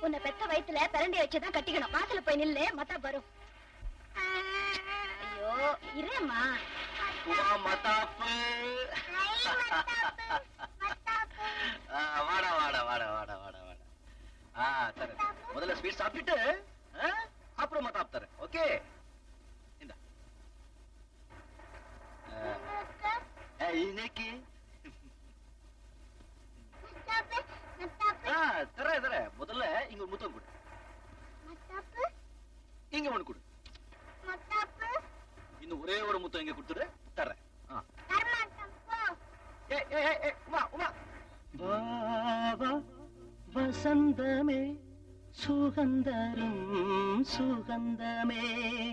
உன்னை பெத்த வயித்துல பிரண்டி வச்சுதான் கட்டிக்கணும் வாசல்ல போய் நில்லு மத்தா வரும் ஐயோ இருமா உமா மத்தாப்பு ஆ, வாடா வாடா வாடா வாடா வாடா வாடா ஆ தரேன் முதல்ல ஸ்வீட் சாப்பிட்டுட்டு ஆ, அப்புறம் மத்தாப் தரேன் ஓகே இந்த இன்னைக்கு ஆ தரேன் தரேன் முதல்ல இங்க ஒரு முத்தம் கொடு இங்க ஒண்ணு கொடு இன்னும் ஒரே ஒரு முத்தம் இங்க கொடுத்துடு தர்றேன் ஆ ஏய், ஏய், ஏய், ஏய், உமா, உமா. வா வா வசந்தமே சுகந்தரும் சுகந்தமே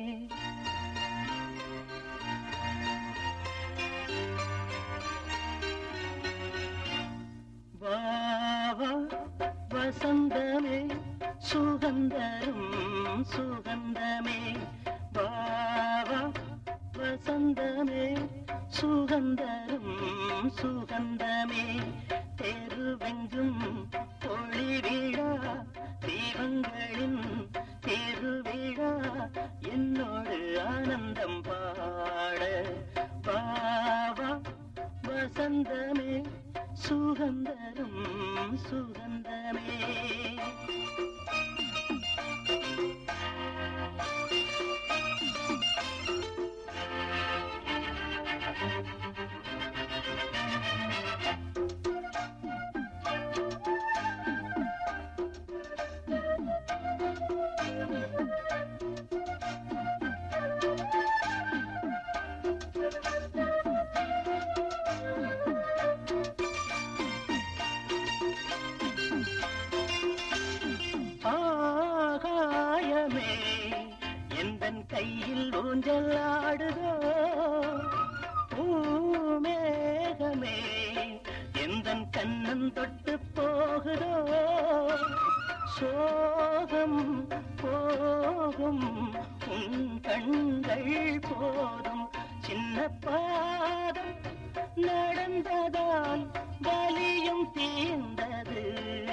வா வா வசந்தமே சுகந்தரும் சுகந்தமே வா வா வசந்தமே சுகந்தரும் சுகந்தமே தெருவெங்கும் ஒளி விழா தீபங்களின் திருவிழா என்னோடு ஆனந்தம் பாட வா வா வசந்தமே சுகந்தரும் சுகந்தமே ஆகாயமே எந்தன் கையில் ஊஞ்சல் ஆடுதோ பூமேகமே எந்தன் கண்ணன் தொட்டு போகுதோ சோகம் போகும் உன் கண்கள் போதும் சின்ன பாதம் நடந்ததால் வலியும் தீர்ந்தது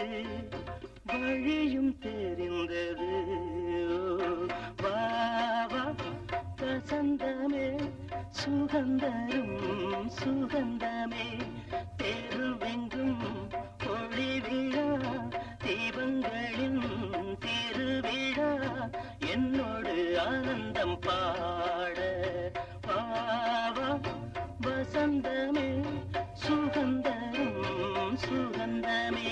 வழியும் தெரிந்தது ஓ, வா வா வசந்தமே சுகந்தரும் சுகந்தமே தெருவெங்கும் ஒளி விழா தீபங்களின் திருவிழா என்னோடு ஆனந்தம் பாட வா வா வசந்தமே சுகந்தரும் சுகந்தமே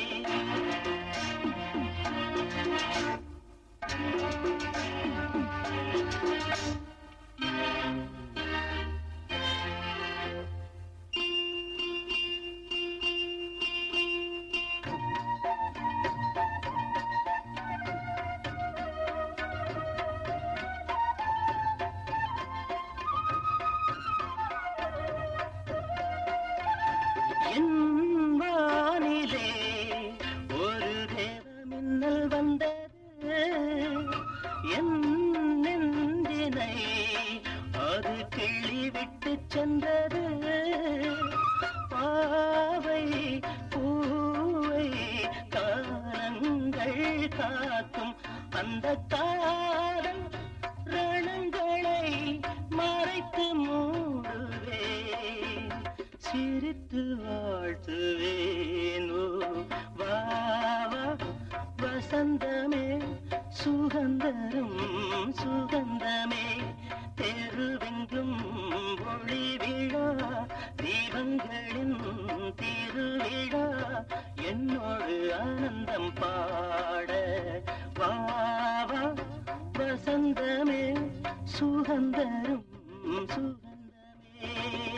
என் வானிலே ஒரு தேவ மின்னல் வந்தது என் நெஞ்சினை அது கிள்ளி விட்டு சென்றது பாவை பூவை காலங்கள் காக்கும் அந்த காலம் ரணங்களை மறைத்து மூடுவேன் சிரித்து வாழ்த்துவேன் ஓ, வா வா வசந்தமே சுகந்தரும் சுகந்தமே தெருவெங்கும் ஒளி விழா தீபங்களின் திருவிழா என்னோடு ஆனந்தம் பாட வா வா வசந்தமே சுகந்தரும் சுகந்தமே